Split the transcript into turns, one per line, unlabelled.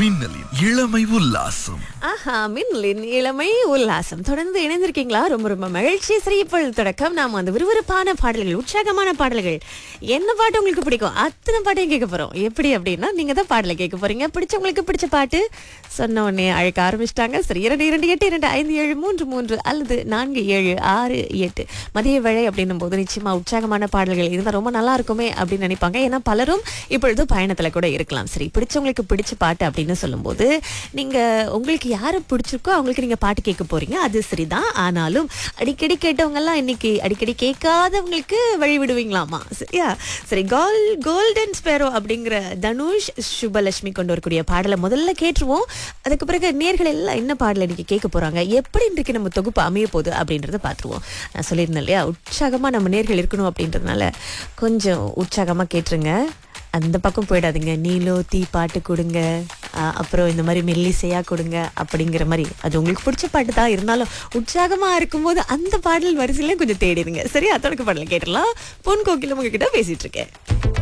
மின்னலின் இளமை உல்லாசம்
ஆஹா மின்னலின் இளமை உல்லாசம் தொடர்ந்து இணைந்திருக்கீங்களா ரொம்ப ரொம்ப மகிழ்ச்சி சரி இப்பொழுது தொடக்கம் நாம அந்த விறுவிறுப்பான பாடல்கள் உற்சாகமான பாடல்கள் என்ன பாட்டு உங்களுக்கு பிடிக்கும் அத்தனை பாட்டையும் கேட்க போறோம் எப்படி அப்படின்னா நீங்க தான் பாடலை கேட்க போறீங்க பிடிச்சவங்களுக்கு பிடிச்ச பாட்டு சொன்ன உடனே அழைக்க ஆரம்பிச்சிட்டாங்க சரி இரண்டு இரண்டு எட்டு இரண்டு ஐந்து ஏழு மூன்று மூன்று அல்லது நான்கு ஏழு ஆறு எட்டு மதிய வேளை அப்படின்னும் போது நிச்சயமா உற்சாகமான பாடல்கள் இருந்தால் ரொம்ப நல்லா இருக்குமே அப்படின்னு நினைப்பாங்க ஏன்னா பலரும் இப்பொழுது பயணத்துல கூட இருக்கலாம் சரி பிடிச்சவங்களுக்கு பிடிச்ச பாட்டு அப்படின்னு சொல்லும்போது நீங்க உங்களுக்கு யாரை பிடிச்சிருக்கோ அவங்களுக்கு நீங்க பாட்டு கேட்க போறீங்க அது சரிதான் ஆனாலும் அடிக்கடி கேட்டவங்க எல்லாம் இன்னைக்கு அடிக்கடி கேட்காதவங்களுக்கு வழி விடுவீங்களாமா சரியா சரி கோல் கோல்டன் ஸ்பேரோ அப்படிங்கிற தனுஷ் சுபலட்சுமி கொண்டு வரக்கூடிய பாடலை முதல்ல கேட்டுருவோம் அதுக்கு பிறகு நேர்கள் எல்லாம் என்ன பாடலை இன்னைக்கு கேட்க போறாங்க எப்படி இன்றைக்கு நம்ம தொகுப்பு அமைய போகுது அப்படின்றத பார்த்துருவோம் நான் சொல்லியிருந்தேன் இல்லையா உற்சாகமா நம்ம நேர்கள் இருக்கணும் அப்படின்றதுனால கொஞ்சம் உற்சாகமா கேட்டுருங்க அந்த பக்கம் போயிடாதீங்க நீலோ தீ பாட்டு கொடுங்க ஆஹ் அப்புறம் இந்த மாதிரி மெல்லிசையா கொடுங்க அப்படிங்கிற மாதிரி அது உங்களுக்கு பிடிச்ச பாட்டு தான் இருந்தாலும் உற்சாகமா இருக்கும்போது அந்த பாடல் வரிசையில கொஞ்சம் தேடிடுங்க சரியா தொடக்க பாடலை கேட்டலாம் பொன் கோக்கில உங்ககிட்ட பேசிட்டு இருக்கேன்